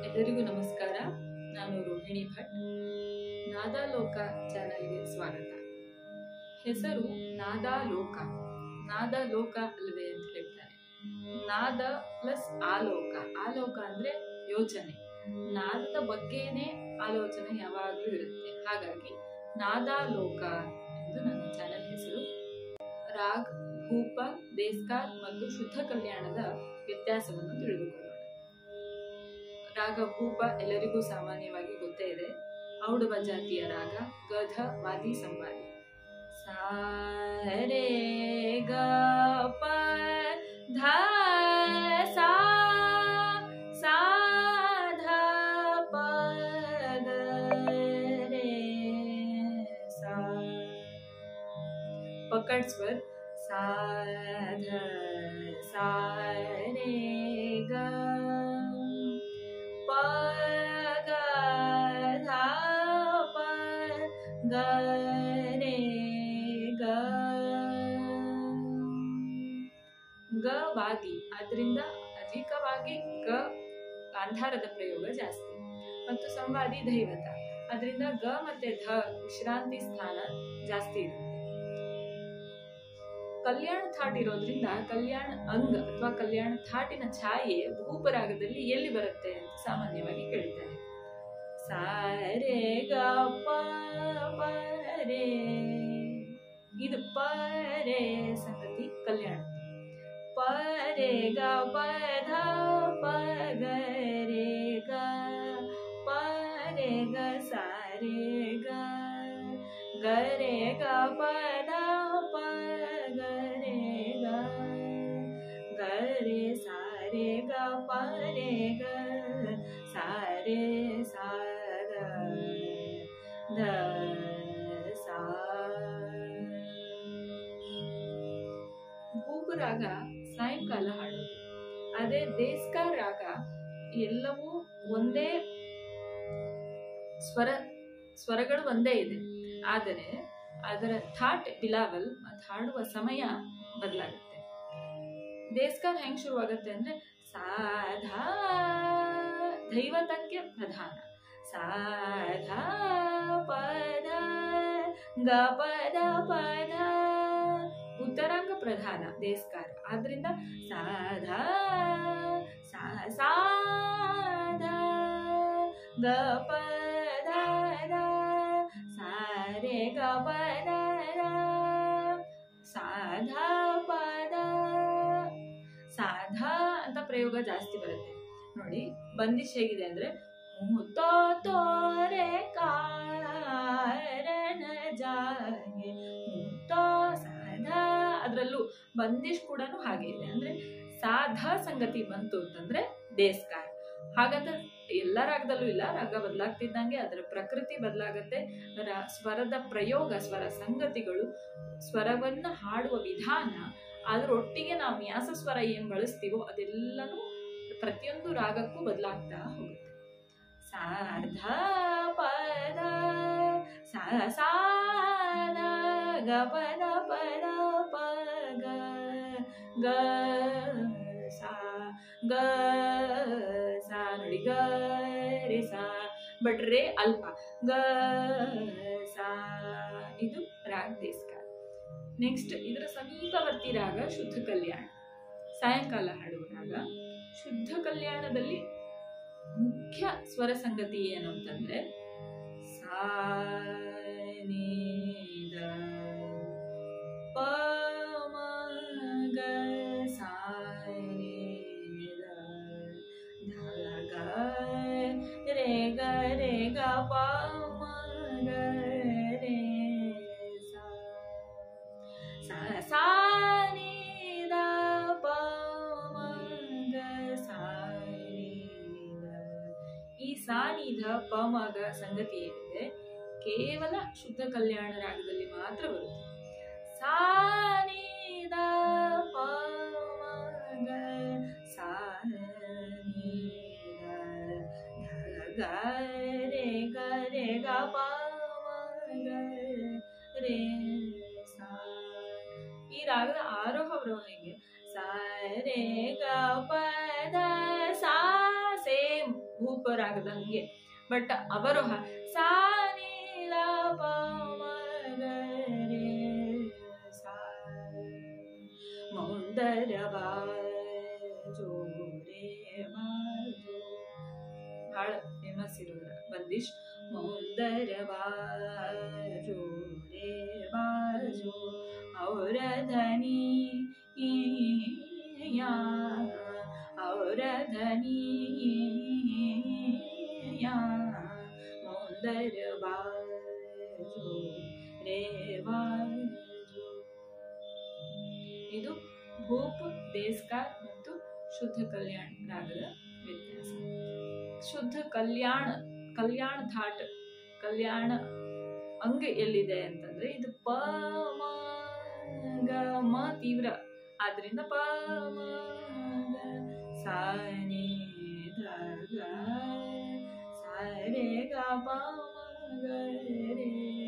ಎಲ್ಲರಿಗೂ ನಮಸ್ಕಾರ ನಾನು ರೋಹಿಣಿ ಭಟ್ ನಾದಾಲೋಕ ಚಾನಲ್ಗೆ ಸ್ವಾಗತ ಹೆಸರು ನಾದಾಲೋಕ ನಾದಾಲೋಕ ಅಲ್ವೇ ಅಂತ ಹೇಳ್ತಾರೆ ನಾದ ಪ್ಲಸ್ ಆಲೋಕ ಆಲೋಕ ಅಂದ್ರೆ ಯೋಚನೆ ನಾದದ ಬಗ್ಗೆನೇ ಆಲೋಚನೆ ಯಾವಾಗಲೂ ಇರುತ್ತೆ ಹಾಗಾಗಿ ನಾದಾಲೋಕ ಎಂದು ನನ್ನ ಚಾನೆಲ್ ಹೆಸರು ರಾಗ್ ಭೂಪ ದೇಸ್ಕಾರ್ ಮತ್ತು ಶುದ್ಧ ಕಲ್ಯಾಣದ ವ್ಯತ್ಯಾಸವನ್ನು ತಿಳಿದುಕೊಳ್ಳೋಣ ರಾಗ ಭೂಪ ಎಲ್ಲರಿಗೂ ಸಾಮಾನ್ಯವಾಗಿ ಗೊತ್ತೇ ಇದೆ ಔಡವ ಜಾತಿಯ ರಾಗ ಗಧ ವಾದಿ ಸಂವಾದಿ ಸಾರೆ ಗ ಪ ಧ ಸಾ ಸಾ ಧ ಪ ಗ ರೇ ಸಾ पकड़ स्वर सा ध सा रे ग प ग ध प ग रे ಗ ಗ ವಾದಿ ಆದ್ರಿಂದ ಅಧಿಕವಾಗಿ ಗ ಗಾಂಧಾರದ ಪ್ರಯೋಗ ಜಾಸ್ತಿ ಮತ್ತು ಸಂವಾದಿ ದೈವತ ಅದರಿಂದ ಗ ಮತ್ತೆ ಧ ವಿಶ್ರಾಂತಿ ಸ್ಥಾನ ಜಾಸ್ತಿ ಇರುತ್ತೆ ಕಲ್ಯಾಣ ಥಾಟ್ ಇರೋದ್ರಿಂದ ಕಲ್ಯಾಣ ಅಂಗ ಅಥವಾ ಕಲ್ಯಾಣ ಥಾಟಿನ ಛಾಯೆ ಭೂಪರಾಗದಲ್ಲಿ ಎಲ್ಲಿ ಬರುತ್ತೆ ಅಂತ ಸಾಮಾನ್ಯವಾಗಿ ಕೇಳ್ತಾರೆ ಸಾರೆ ಗ ಪ ಪ ರೇ ಇದು ಪರೆ ಸಂಗತಿ ಕಲ್ಯಾಣ ಪರೆ ಗ ಪ ಧ ಪ ಗ ರೇ ಗ ಪರೆ ಗ ಸಾರೆ ಗ ಗ ರೇ ಗ ಪ ಧ ಪ ಗ ರೇ ಗ ಗ ರೇ ಸಾರೆ ಗ ಪ ರೇ ಗ ಸಾರೆ ಸಾ ದ ದ ಸಾ ಭೂಪರಾಗ ಸಾಯಂಕಾಲ ಹಾಡೋದು ಅದೇ ದೇಸ್ಕಾರ್ ರಾಗ ಎಲ್ಲವೂ ಒಂದೇ ಸ್ವರ ಸ್ವರಗಳು ಒಂದೇ ಇದೆ ಆದರೆ ಅದರ ಥಾಟ್ ಬಿಲಾವಲ್ ಮತ್ತು ಹಾಡುವ ಸಮಯ ಬದಲಾಗುತ್ತೆ ದೇಸ್ಕಾರ್ ಹೆಂಗ್ ಶುರುವಾಗುತ್ತೆ ಅಂದ್ರೆ ಸಾಧಾ ದೈವತಕ್ಕೆ ಪ್ರಧಾನ ಸಾಧಾ ಪದ ಗ ಪದ ಪದ ಉತ್ತರಾಂಗ ಪ್ರಧಾನ ದೇಸ್ಕಾರ ಆದ್ರಿಂದ ಸಾಧಾ ಸಾ ಸಾಧ ಗ ಪದ ದ ಸಾರೆ ಗ ಪದ ದ ಸಾಧಾ ಪದ ಸಾಧಾ ಅಂತ ಪ್ರಯೋಗ ಜಾಸ್ತಿ ಬರುತ್ತೆ ನೋಡಿ ಬಂದಿಶ್ ಹೇಗಿದೆ ಅಂದ್ರೆ ಮುತ್ತೋ ತೋರೆ ಕಾರಣ ಜಾಗೆ ಮುತ್ತೋ ಸಾಧಾ ಅದರಲ್ಲೂ ಬಂದಿಶ್ ಕೂಡ ಹಾಗೆ ಇದೆ ಅಂದ್ರೆ ಸಾಧಾ ಸಂಗತಿ ಬಂತು ಅಂತಂದ್ರೆ ದೇಸ್ಕಾರ ಹಾಗಂತ ಎಲ್ಲ ರಾಗದಲ್ಲೂ ಇಲ್ಲ ರಾಗ ಬದಲಾಗ್ತಿದ್ದಂಗೆ ಅದರ ಪ್ರಕೃತಿ ಬದಲಾಗತ್ತೆ ಅದರ ಸ್ವರದ ಪ್ರಯೋಗ ಸ್ವರ ಸಂಗತಿಗಳು ಸ್ವರವನ್ನ ಹಾಡುವ ವಿಧಾನ ಅದರೊಟ್ಟಿಗೆ ನಾವು ನ್ಯಾಸ ಸ್ವರ ಏನ್ ಬಳಸ್ತೀವೋ ಅದೆಲ್ಲನೂ ಪ್ರತಿಯೊಂದು ರಾಗಕ್ಕೂ ಬದಲಾಗ್ತಾ ಹೋಗುತ್ತೆ ಸಾರ್ಧ ಪದ ಸಾ ಸಾದ ಗ ಪದ ಪದ ಪ ಗ ಗ ಸಾ ಗ ಸಾ ನೋಡಿ ಗ ರೇ ಸಾ ಬಟ್ ರೇ ಅಲ್ಪ ಗ ಸಾ ಇದು ರಾಗ್ ದೇಸ್ಕಾರ ನೆಕ್ಸ್ಟ್ ಇದರ ಸಮೀಪವರ್ತಿ ರಾಗ ಶುದ್ಧ ಕಲ್ಯಾಣ ಸಾಯಂಕಾಲ ಹಾಡುವ ರಾಗ ಶುದ್ಧ ಕಲ್ಯಾಣದಲ್ಲಿ ಮುಖ್ಯ ಸ್ವರ ಸಂಗತಿ ಏನು ಅಂತಂದ್ರೆ ಸಾ ನಿ ದ ಪ ಮ ಗ ಸಾ ನಿ ದ ಧ ಗ ರೇ ಗ ರೇ ಗ ಪ ಮ ಗ ರೇ ಸಾ ಸಾ ಸಾ ನಿ ದ ಪ ಮ ಗ ಸಾ ನಿ ದ ಈ ಸಾನಿಧ ಪಮಗ ಸಂಗತಿ ಏನಿದೆ ಕೇವಲ ಶುದ್ಧ ಕಲ್ಯಾಣ ರಾಗದಲ್ಲಿ ಮಾತ್ರ ಬರುತ್ತೆ ಸಾನಿದ ಪಮಗ ಸಾನಿದ ಗ ರೇ ಗ ರೇ ಗ ಪಮಗ ರೇ ಸಾ ಈ ರಾಗದ ಆರೋಹ ಅವರೋಹ ಹಿಂಗೆ ಸಾ ರೇ ಗ ಪದ ಸಾ ಸೇಮ್ ಭೂಪ ರಾಗದ ಹಂಗೆ ಬಟ್ ಅವರೋಹ ಸಾ ನೀ ಲ ಪ ಮ ಗ ರೇ ಸಾ ಮೌಂದರ ಬಾಜೋ ರೇ ಬಾಜೋ ಬಹಳ ಫೇಮಸ್ ಇರೋದ್ರ ಬಂದಿಶ್ ಮೌಂದರ ಬಾಜೋ ರೇ ಬಾಜೋ ಅವರ ಧನಿ ಯಾ ಅವರ ಧನಿ ಯಾ ಮೌಂದರ ಬಾಜೋ ರೇ ಬಾಜೋ ಇದು ಭೂಪ್ ದೇಸ್ಕಾರ್ ಮತ್ತು ಶುದ್ಧ ಕಲ್ಯಾಣ ರಾಗದ ವ್ಯತ್ಯಾಸ ಶುದ್ಧ ಕಲ್ಯಾಣ ಕಲ್ಯಾಣ ಧಾಟ್ ಕಲ್ಯಾಣ ಅಂಗ ಎಲ್ಲಿದೆ ಅಂತಂದ್ರೆ ಇದು ಪ ಮ ಗ ಮ ತೀವ್ರ ಆದ್ರಿಂದ ಪ ಮ ಗ ಸಾ ನಿ ಧ ಗ ಸಾ ರೇ ಗ ಪ ಮ ಗ ರೇ